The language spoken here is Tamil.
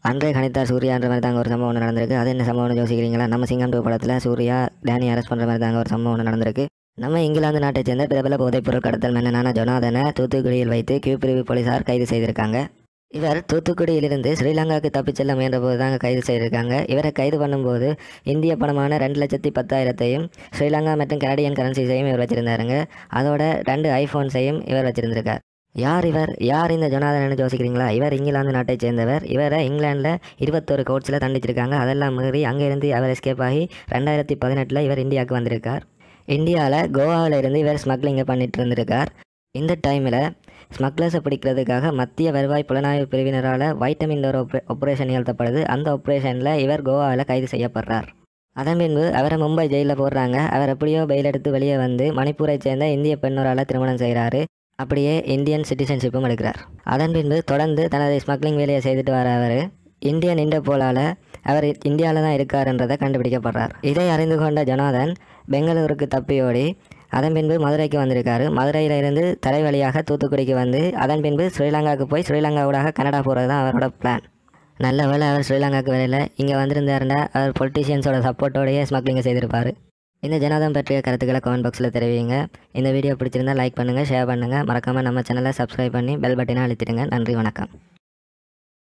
அன்றே கணித்தார் சூர்யான்ற மாதிரி தாங்க ஒரு சம்பவம் ஒன்று நடந்திருக்கு அது என்ன சம்பவம்னு யோசிக்கிறீங்களா நம்ம சிங்கம் டூ படத்தில் சூர்யா டேனி அரெஸ்ட் பண்ணுற மாதிரி தாங்க ஒரு சம்பவம் ஒன்று நடந்திருக்கு நம்ம இங்கிலாந்து நாட்டை சேர்ந்த பிரபல போதைப்பொருள் கடத்தல் மன்னனான ஜொனாதனை தூத்துக்குடியில் வைத்து கியூ பிரிவு போலீசார் கைது செய்திருக்காங்க இவர் தூத்துக்குடியிலிருந்து ஸ்ரீலங்காவுக்கு தப்பிச் செல்ல முயன்றபோது தாங்க கைது செய்திருக்காங்க இவரை கைது பண்ணும்போது இந்திய பணமான ரெண்டு லட்சத்தி பத்தாயிரத்தையும் ஸ்ரீலங்கா மற்றும் கனடியன் கரன்சிஸையும் இவர் வச்சிருந்தாருங்க அதோட ரெண்டு ஐஃபோன்ஸையும் இவர் வச்சிருந்திருக்கார் யார் இவர் யார் இந்த ஜொனாதன் யோசிக்கிறீங்களா இவர் இங்கிலாந்து நாட்டைச் சேர்ந்தவர் இவரை இங்கிலாந்தில் இருபத்தொரு கோர்ட்ஸில் தண்டிச்சிருக்காங்க அதெல்லாம் மீறி அங்கேருந்து அவர் எஸ்கேப் ஆகி ரெண்டாயிரத்தி பதினெட்டில் இவர் இந்தியாவுக்கு வந்திருக்கார் இந்தியாவில் கோவாவில் இருந்து இவர் ஸ்மக்லிங்கை பண்ணிட்டு இருந்திருக்கார் இந்த டைமில் ஸ்மக்லர்ஸை பிடிக்கிறதுக்காக மத்திய வருவாய் புலனாய்வு பிரிவினரால் வைட்டமின் டோர் ஆப்ரே ஆப்ரேஷன் நிகழ்த்தப்படுது அந்த ஆப்ரேஷனில் இவர் கோவாவில் கைது செய்யப்படுறார் அதன் பின்பு அவரை மும்பை ஜெயிலில் போடுறாங்க அவர் எப்படியோ பெயில் எடுத்து வெளியே வந்து மணிப்பூரை சேர்ந்த இந்திய பெண்ணொரால் திருமணம் செய்கிறாரு அப்படியே இந்தியன் சிட்டிசன்ஷிப்பும் எடுக்கிறார் அதன் பின்பு தொடர்ந்து தனது ஸ்மக்லிங் வேலையை செய்துட்டு வர அவர் இந்தியன் இண்டர்போலால் அவர் இந்தியாவில் தான் இருக்காருன்றதை கண்டுபிடிக்கப்படுறார் இதை அறிந்து கொண்ட ஜனாதன் பெங்களூருக்கு தப்பியோடி அதன் பின்பு மதுரைக்கு வந்திருக்காரு மதுரையில இருந்து தரை வழியாக தூத்துக்குடிக்கு வந்து அதன் பின்பு ஸ்ரீலங்காவுக்கு போய் ஸ்ரீலங்கா ஊடாக கனடா போகிறது தான் அவரோட பிளான் நல்ல வேளை அவர் ஸ்ரீலங்காவுக்கு வரையில் இங்கே வந்திருந்தாருன்னா அவர் பொலிட்டீஷியன்ஸோட சப்போர்ட்டோடையே ஸ்மக்லிங்கை செய்திருப்பார் இந்த ஜனாதம் பற்றிய கருத்துக்களை கமெண்ட் பாக்ஸில் தெரிவிங்க இந்த வீடியோ பிடிச்சிருந்தா லைக் பண்ணுங்கள் ஷேர் பண்ணுங்கள் மறக்காமல் நம்ம சேனலை சப்ஸ்கிரைப் பண்ணி பெல் பட்டனை அழுத்திடுங்க நன்றி வணக்கம்